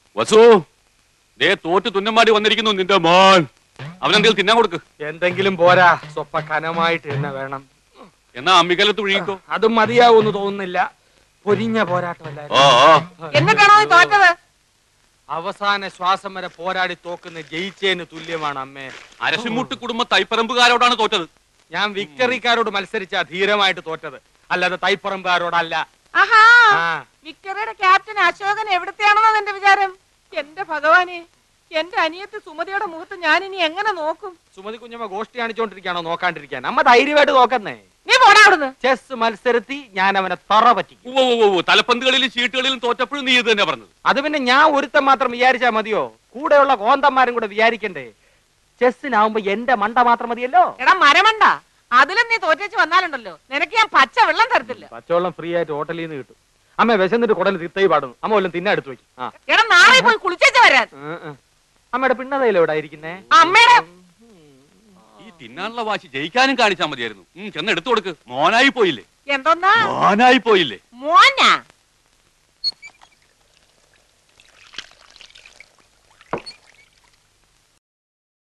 വസു ദേ തോറ്റ് തുന്നമാടി വന്നിരിക്കുന്നു നിന്റെ മോൻ അവനെന്തെങ്കിലും തിന്നാൻ കൊടുക്ക് എന്തെങ്കിലും പോരാ സ്വപ്പ കനമായിട്ട് തന്നെ വേണം എന്നാ അമ്മിക്കലത്ത് ഒഴുകിക്കോ അതും മതിയാവൂന്ന് തോന്നുന്നില്ല പൊരിഞ്ഞ പോരാട്ടമല്ലായിരുന്നു ഓ ഓ എന്നിട്ടാണോ നീ തോറ്റത് അവസാന ശ്വാസം വരെ പോരാടി തോക്കുന്ന ജയിച്ചേന് തുല്യമാണ് അമ്മേ അരശിമുട്ട് കുടുംബ തൈപ്പറമ്പുകാരോടാണ് തോറ്റത് ഞാൻ വിക്ടറിക്കാരോട് മത്സരിച്ച ധീരമായിട്ട് തോറ്റത് അല്ലാതെ തൈപ്പറമ്പുകാരോടല്ല ആഹാ ആ വിക്ടറിയുടെ ക്യാപ്റ്റൻ അശോകൻ എവിടത്തെയാണെന്നാ എന്റെ വിചാരം എന്റെ ഭഗവാനെ എന്റെ അനിയത്തി സുമതിയുടെ മുഖത്ത് ഞാൻ ഇനി എങ്ങനെ നോക്കും സുമതി കുഞ്ഞമ്മ ഗോഷ്ടി കാണിച്ചോണ്ടിരിക്കാണോ നോക്കാണ്ടിരിക്കാൻ അമ്മ ധൈര്യമായിട്ട് നോക്കുന്നേ നീ പോടാ അവിടുന്ന് ചെസ് മത്സരത്തി ഞാൻ അവനെ തറ പറ്റിക്കും ഉവ്വ് ഉവ്വ് ഉവ്വ്. തലപ്പന്തുകളിലും ചീട്ടുകളിലും തോറ്റപ്പോഴും നീ ഇത് തന്നെ പറഞ്ഞത് അത് പിന്നെ ഞാൻ ഒരുത്തൻ മാത്രം വിചാരിച്ചാ മതിയോ കൂടെയുള്ള കോന്തന്മാരും കൂടെ വിചാരിക്കണ്ടേ ചെസ്സിനാവുമ്പോ എന്റെ മണ്ട മാത്രം മതിയല്ലോ എടാ മരമണ്ട അതിലും നീ തോറ്റേച്ച് വന്നാലുണ്ടല്ലോ നിനക്ക് ഞാൻ പച്ച വെള്ളം തരത്തില്ല പച്ചവെള്ളം ഫ്രീ ആയിട്ട് ഹോട്ടലിൽ നിന്ന് കിട്ടും അമ്മ വിശന്നിട്ട് കുടൽ തിത്തൈ പാടുന്നു അമ്മ വല്ലതും തിന്നെ എടുത്തു വെക്കും ആ എടാ നാളെ പോയി കുളിച്ചേച്ച് വരാൻ ഉം, ഉം. അമ്മയുടെ പിണ്ണതയില എവിടെ ഇരിക്കുന്നേ അമ്മയുടെ ഈ തിന്നാനുള്ള വാശി ജയിക്കാനും കാണിച്ചാൽ മതിയായിരുന്നു ഉം, ചെന്ന് എടുത്തു കൊടുക്ക് മോനായി പോയില്ലേ എന്തോന്നാ മോനായി പോയില്ലേ മോനാ